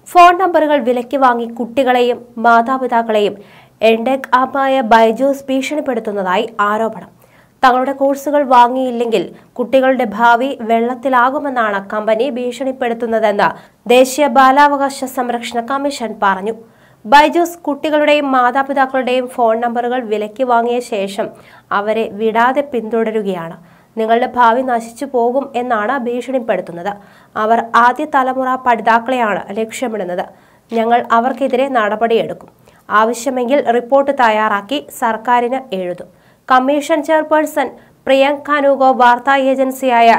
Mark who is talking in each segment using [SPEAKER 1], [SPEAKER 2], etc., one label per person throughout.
[SPEAKER 1] phone നമ്പറുകൾ വിലയ്ക്ക് വാങ്ങി കുട്ടികളെയും മാതാപിതാക്കളെയും എൻഡെക് ആപ്പായ ബൈജൂസ് ഭീഷണിപ്പെടുത്തുന്നതായി ആരോപണം തങ്ങളുടെ കോഴ്സുകൾ വാങ്ങിയില്ലെങ്കിൽ കുട്ടികളുടെ ഭാവി വെള്ളത്തിലാകുമെന്നാണ് കമ്പനി ഭീഷണിപ്പെടുത്തുന്നതെന്ന് ദേശീയ ബാലാവകാശ സംരക്ഷണ കമ്മീഷൻ പറഞ്ഞു ബൈജൂസ് കുട്ടികളുടെയും മാതാപിതാക്കളുടെയും ഫോൺ നമ്പറുകൾ വിലയ്ക്ക് വാങ്ങിയ ശേഷം അവരെ വിടാതെ പിന്തുടരുകയാണ് നിങ്ങളുടെ ഭാവി നശിച്ചു പോകും എന്നാണ് ഭീഷണിപ്പെടുത്തുന്നത് അവർ ആദ്യ തലമുറ പഠിതാക്കളെയാണ് ലക്ഷ്യമിടുന്നത് ഞങ്ങൾ അവർക്കെതിരെ നടപടിയെടുക്കും ആവശ്യമെങ്കിൽ റിപ്പോർട്ട് തയ്യാറാക്കി സർക്കാരിന് എഴുതും കമ്മീഷൻ ചെയർപേഴ്സൺ പ്രിയങ്ക് ഖാനൂഗോ വാർത്താ ഏജൻസിയായ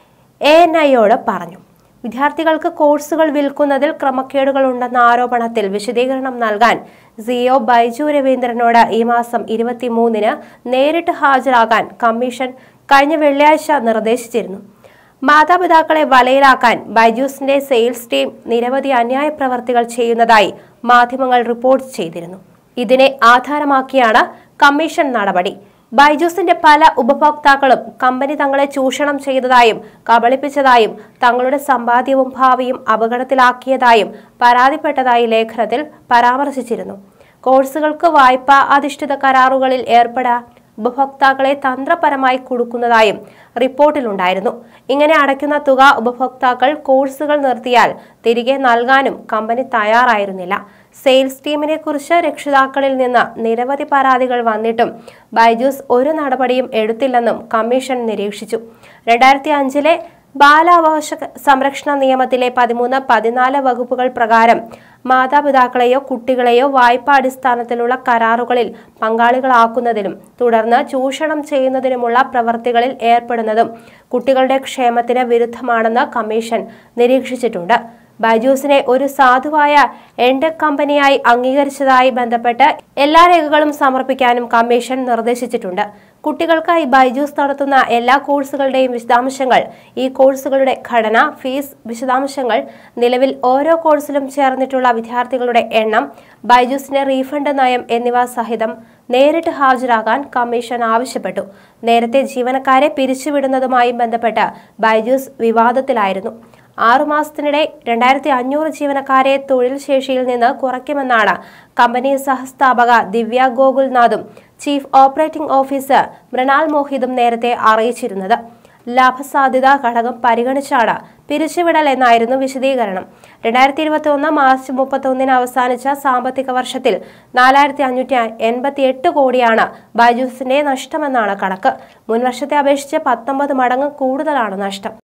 [SPEAKER 1] എ എൻ ഐയോട് പറഞ്ഞു വിദ്യാർത്ഥികൾക്ക് കോഴ്സുകൾ വിൽക്കുന്നതിൽ ക്രമക്കേടുകളുണ്ടെന്ന ആരോപണത്തിൽ വിശദീകരണം നൽകാൻ സിഒ ബൈജു രവീന്ദ്രനോട് ഈ മാസം ഇരുപത്തിമൂന്നിന് നേരിട്ട് ഹാജരാകാൻ കമ്മീഷൻ കഴിഞ്ഞ വെള്ളിയാഴ്ച നിർദ്ദേശിച്ചിരുന്നു മാതാപിതാക്കളെ വലയിലാക്കാൻ ബൈജൂസിന്റെ സെയിൽസ് ടീം നിരവധി അന്യായ പ്രവർത്തികൾ ചെയ്യുന്നതായി മാധ്യമങ്ങൾ റിപ്പോർട്ട് ചെയ്തിരുന്നു ഇതിനെ ആധാരമാക്കിയാണ് കമ്മീഷൻ നടപടി ബൈജൂസിന്റെ പല ഉപഭോക്താക്കളും കമ്പനി തങ്ങളെ ചൂഷണം ചെയ്തതായും കബളിപ്പിച്ചതായും തങ്ങളുടെ സമ്പാദ്യവും ഭാവിയും അപകടത്തിലാക്കിയതായും പരാതിപ്പെട്ടതായി ലേഖനത്തിൽ പരാമർശിച്ചിരുന്നു കോഴ്സുകൾക്ക് വായ്പാ അധിഷ്ഠിത കരാറുകളിൽ ഏർപ്പെടാൻ ഉപഭോക്താക്കളെ തന്ത്രപരമായി കൊടുക്കുന്നതായും റിപ്പോർട്ടിലുണ്ടായിരുന്നു ഇങ്ങനെ അടയ്ക്കുന്ന തുക ഉപഭോക്താക്കൾ കോഴ്സുകൾ നിർത്തിയാൽ തിരികെ നൽകാനും കമ്പനി തയ്യാറായിരുന്നില്ല സെയിൽസ് ടീമിനെ കുറിച്ച് രക്ഷിതാക്കളിൽ നിന്ന് നിരവധി പരാതികൾ വന്നിട്ടും ബൈജൂസ് ഒരു നടപടിയും എടുത്തില്ലെന്നും കമ്മീഷൻ നിരീക്ഷിച്ചു രണ്ടായിരത്തി അഞ്ചിലെ ബാലാവകാശ സംരക്ഷണ നിയമത്തിലെ പതിമൂന്ന് പതിനാല് വകുപ്പുകൾ പ്രകാരം മാതാപിതാക്കളെയോ കുട്ടികളെയോ വായ്പാ അടിസ്ഥാനത്തിലുള്ള കരാറുകളിൽ പങ്കാളികളാക്കുന്നതിനും തുടർന്ന് ചൂഷണം ചെയ്യുന്നതിനുമുള്ള പ്രവർത്തികളിൽ ഏർപ്പെടുന്നതും കുട്ടികളുടെ ക്ഷേമത്തിന് വിരുദ്ധമാണെന്ന് കമ്മീഷൻ നിരീക്ഷിച്ചിട്ടുണ്ട് ബൈജൂസിനെ ഒരു സാധുവായ എൻഡെക് കമ്പനിയായി അംഗീകരിച്ചതായി ബന്ധപ്പെട്ട് എല്ലാ രേഖകളും സമർപ്പിക്കാനും കമ്മീഷൻ നിർദ്ദേശിച്ചിട്ടുണ്ട് കുട്ടികൾക്കായി ബൈജൂസ് നടത്തുന്ന എല്ലാ കോഴ്സുകളുടെയും വിശദാംശങ്ങൾ ഈ കോഴ്സുകളുടെ ഘടന ഫീസ് വിശദാംശങ്ങൾ നിലവിൽ ഓരോ കോഴ്സിലും ചേർന്നിട്ടുള്ള വിദ്യാർത്ഥികളുടെ എണ്ണം ബൈജൂസിന്റെ റീഫണ്ട് നയം എന്നിവ സഹിതം നേരിട്ട് ഹാജരാകാൻ കമ്മീഷൻ ആവശ്യപ്പെട്ടു നേരത്തെ ജീവനക്കാരെ പിരിച്ചുവിടുന്നതുമായി ബന്ധപ്പെട്ട് ബൈജൂസ് വിവാദത്തിലായിരുന്നു ആറുമാസത്തിനിടെ രണ്ടായിരത്തി അഞ്ഞൂറ് ജീവനക്കാരെ തൊഴിൽ ശേഷിയിൽ നിന്ന് കുറയ്ക്കുമെന്നാണ് കമ്പനി സഹസ്ഥാപക ദിവ്യ ഗോകുൽനാഥും ചീഫ് ഓപ്പറേറ്റിംഗ് ഓഫീസർ മൃണാൽ മോഹിതും നേരത്തെ അറിയിച്ചിരുന്നത് ലാഭസാധ്യത ഘടകം പരിഗണിച്ചാണ് പിരിച്ചുവിടൽ എന്നായിരുന്നു വിശദീകരണം രണ്ടായിരത്തി ഇരുപത്തി ഒന്ന് മാർച്ച് മുപ്പത്തി ഒന്നിന് അവസാനിച്ച സാമ്പത്തിക വർഷത്തിൽ നാലായിരത്തി അഞ്ഞൂറ്റി എൺപത്തി എട്ട് കോടിയാണ് ബൈജൂസിന്റെ നഷ്ടമെന്നാണ് കണക്ക് മുൻവർഷത്തെ അപേക്ഷിച്ച് പത്തൊമ്പത് മടങ്ങ് കൂടുതലാണ് നഷ്ടം